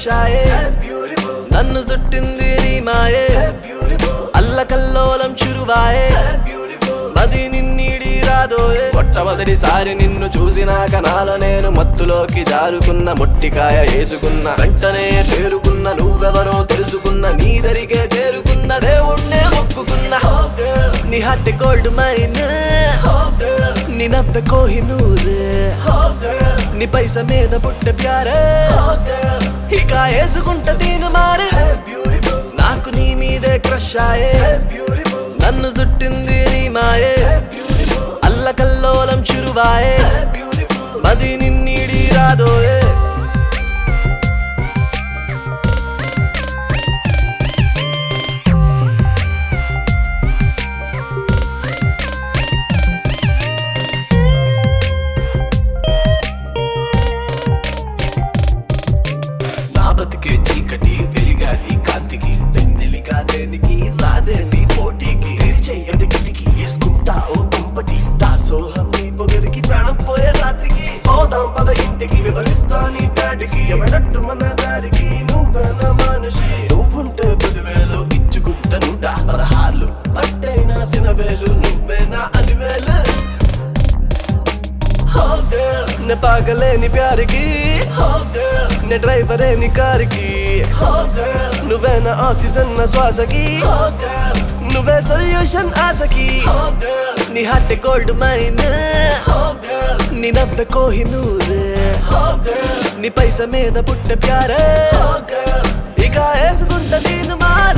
crush ఆయే నన్ను చుట్టింది నీ మాయే అల్లకల్లోలం చురువాయే మది నిన్నీడి రాదోయే మొట్టమొదటిసారి నిన్ను చూసినాక నాలో నేను మత్తులోకి జారుకున్న మొట్టికాయ వేసుకున్న వెంటనే చేరుకున్న నువ్వెవరో తెలుసుకున్న నీ దరికే చేరుకున్న దేవుణ్ణే మొక్కుకున్న నీ హట్టి గోల్డ్ మైన్ నీ నవ్వె కోహినూర్ నీ పైస మీద పుట్ట ప్యారే ఇక వేసుకుంట దీని మారే నాకు నీ మీదే క్రష్ ఆయే నన్ను చుట్టింది నీ మాయే అల్లకల్లోలం చురువాయే మది నిన్నీడి రాదోయే నా బతికే చీకటి వెలిగాది కాంతికి వెన్నెలిగా దేనికి రాదే నీ పోటీకి తెరిచేయది కిటికి వేసుకుంటా ఓ కుంపటి దాసోహం నీ పొగరికి ప్రాణం పోయే రాత్రికి పోదాం పద ఇంటికి వివరిస్తా నీ డాడికి ఎవడట్టు మన దారికి నువ్వే నా మనిషి నువ్వుంటే పదివేలు ఇచ్చుకుంట నూట పదహార్లు పట్టైనా సినవేలు నువ్వే నా అలివేలు నే పాగలేని ప్యారికి నే డ్రైవరే నీ కారుకి నువ్వే నా ఆక్సిజన్ నా శ్వాసకి నువ్వే సొల్యూషన్ ఆశకి నీ హట్టె గోల్డ్ మైన్ నీ నవ్వె కోహినూర్ నీ పైస మీద పుట్ట ప్యారే ఇక వేసుకుంట దీని మాయ